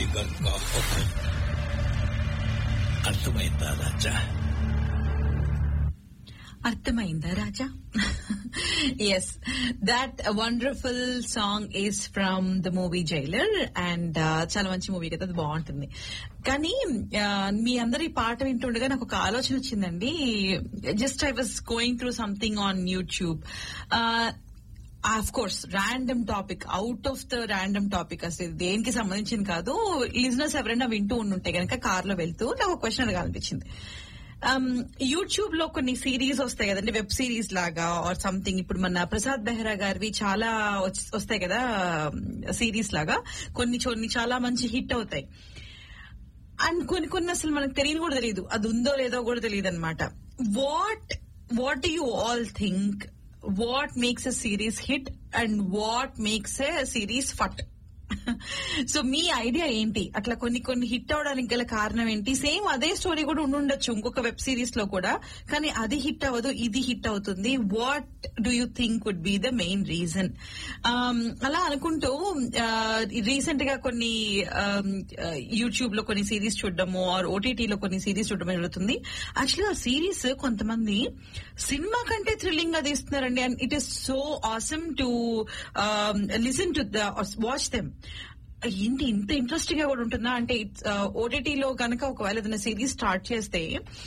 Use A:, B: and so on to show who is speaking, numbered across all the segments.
A: Tiger కా హుకుం అర్థమైందా రాజా
B: అర్థమైందా Raja yes that wonderful song is from the movie Jailer and చాలా మంచి మూవీ కదా అది బాగుంటుంది కానీ uh, మీ అందరి పాట వింటుండగా నాకు ఒక ఆలోచన వచ్చిందండి just I was going through something on YouTube of course random topic out of the random topic అసలు దేనికి సంబంధించింది కాదు లిజినెస్ ఎవరైనా వింటూ ఉండుంటే కనుక కార్ లో వెళ్తూ నాకు ఒక క్వశ్చన్ అడగాలనిపించింది యూట్యూబ్ లో కొన్ని సిరీస్ వస్తాయి కదండి వెబ్ సిరీస్ లాగా ఆర్ సంథింగ్ ఇప్పుడు మన ప్రసాద్ బెహ్రా గారివి చాలా వచ్- వస్తాయి కదా సిరీస్ లాగా కొన్ని కొన్ని చాలా మంచి హిట్ అవుతాయి అండ్ కొన్ని కొన్ని అసలు మనకు తెలియని కూడా తెలియదు అది ఉందో లేదో కూడా తెలియదు అనమాట what what you all think what makes a series hit and what makes a series ఫట్ సో మీ ఐడియా ఏంటి అట్లా కొన్ని కొన్ని హిట్ అవడానికి గల కారణం ఏంటి సేమ్ అదే స్టోరీ కూడా ఉండుండొచ్చు ఇంకొక వెబ్ సిరీస్ లో కూడా కానీ అది హిట్ అవ్వదు ఇది హిట్ అవుతుంది what do you think would be the main reason అలా అనుకుంటూ రీసెంట్ గా కొన్ని యూట్యూబ్ లో కొన్ని సిరీస్ చూడడము ఆర్ ఓటీటీలో కొన్ని సిరీస్ చూడడం జరుగుతుంది యాక్చువల్లీ ఆ సిరీస్ కొంతమంది సినిమా కంటే థ్రిల్లింగ్ గా తీస్తున్నారండి and it is so awesome to listen to watch them ఏంటి ఇంత ఇంట్రెస్టింగ్ గా కూడా ఉంటుందా అంటే ఓటీటీలో కనుక ఒకవేళ ఏదైనా సిరీస్ స్టార్ట్ చేస్తే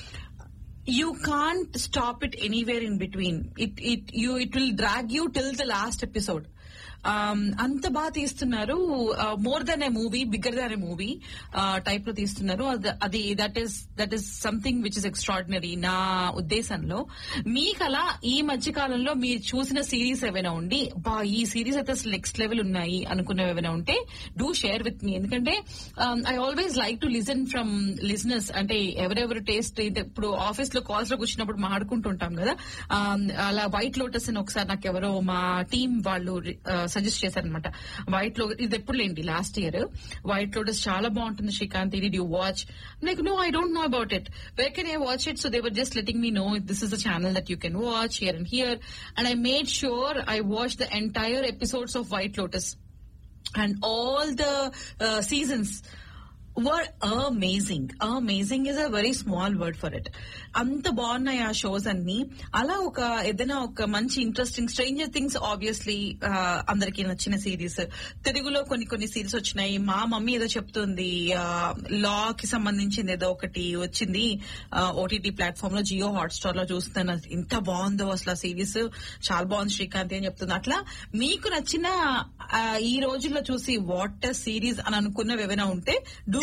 B: you can't stop it anywhere in between it it you it will drag you till the last episode అంత బాగా తీస్తున్నారు more than a movie bigger than a movie type లో తీస్తున్నారు అది- అది that is that is something which is extraordinary నా ఉద్దేశంలో మీకు అలా ఈ మధ్య కాలంలో మీరు చూసిన సిరీస్ ఏవైనా ఉండి బా ఈ సిరీస్ అయితే అసలు నెక్స్ట్ లెవెల్ ఉన్నాయి అనుకున్నవి ఏమైనా ఉంటే డూ షేర్ విత్ మీ ఎందుకంటే I always like to listen from listeners అంటే ఎవరెవరు టేస్ట్ ఇప్పుడు ఆఫీస్ లో కాల్స్ లో కూర్చున్నప్పుడు మాట్లాడుకుంటుంటాం కదా Um, అలా వైట్ లోటస్ అని ఒకసారి నాకు ఎవరో మా టీం వాళ్ళు సజెస్ట్ చేశారనమాట వైట్ లో ఇది ఎప్పుడు లేండి లాస్ట్ ఇయర్ వైట్ లోటస్ చాలా బాగుంటుంది శ్రీకాంత్ ఇది you watch like no I don't know about it where can I watch it so they were just letting me know this is a channel that you can watch here and here and I made sure I watch the entire episodes of White Lotus and all the uh, seasons were amazing. Amazing is a very small word for it. అంత బాగున్నాయి ఆ shows అన్ని అలా ఒక ఏదైనా ఒక మంచి interesting stranger things obviously అందరికి నచ్చిన సిరీస్ తెలుగులో కొన్ని కొన్ని సిరీస్ వచ్చినాయి మా మమ్మీ ఏదో చెప్తుంది లా కి సంబంధించింది ఏదో ఒకటి వచ్చింది ఓటీటీ ప్లాట్ఫామ్ లో జియో హాట్స్టార్ లో చూస్తున్నాను ఇంత బాగుందో అసలు ఆ సిరీస్ చాలా బాగుంది శ్రీకాంత్ అని చెప్తుంది అట్లా మీకు నచ్చిన ఆ, ఈ రోజుల్లో చూసి వాట్ సిరీస్ అని అనుకున్నవి ఏమైనా ఉంటే డూ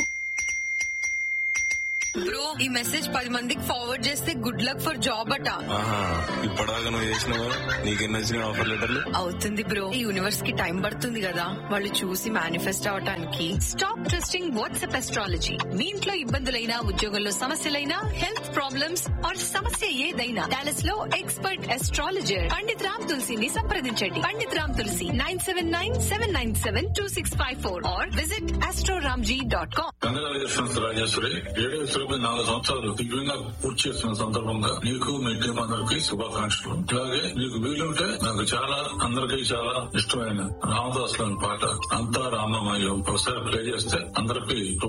C: బ్రో ఈ మెసేజ్ పది మందికి ఫార్వర్డ్ చేస్తే గుడ్ లక్ ఫర్ జాబ్ అట
D: ఆహా ఇప్పటిదాకా నువ్వు చేసినావా నీకెన్ని వచ్చినాయి ఆఫర్ లెటర్లు
C: అవుతుంది బ్రో ఈ యూనివర్స్ కి టైం పడుతుంది కదా వాళ్ళు చూసి మేనిఫెస్ట్ అవటానికి స్టాప్ ట్రస్టింగ్ వాట్సాప్ ఎస్ట్రాలజీ మీ ఇంట్లో ఇబ్బందులైనా ఉద్యోగంలో సమస్యలైనా హెల్త్ ప్రాబ్లమ్స్ ఆర్ సమస్య ఏదైనా డాలస్ లో ఎక్స్పర్ట్ ఎస్ట్రాలజర్ పండిత్ రామ్ తులసిని సంప్రదించండి Pandit Ram Tulsi nine seven nine seven nine seven two six five four or visit astroramji dot com
E: congratulations Rajeshwari radio Surabhi నాలుగు సంవత్సరాలు దివ్యంగా పూర్తి చేస్తున్న సందర్భంగా నీకు మీ టీం అందరికి శుభాకాంక్షలు అలాగే నీకు వీలుంటే నాకు చాలా అందరికీ చాలా ఇష్టమైన రామదాస్ లోని పాట అంతా రామమయం ఒకసారి ప్లే చేస్తే అందరికీ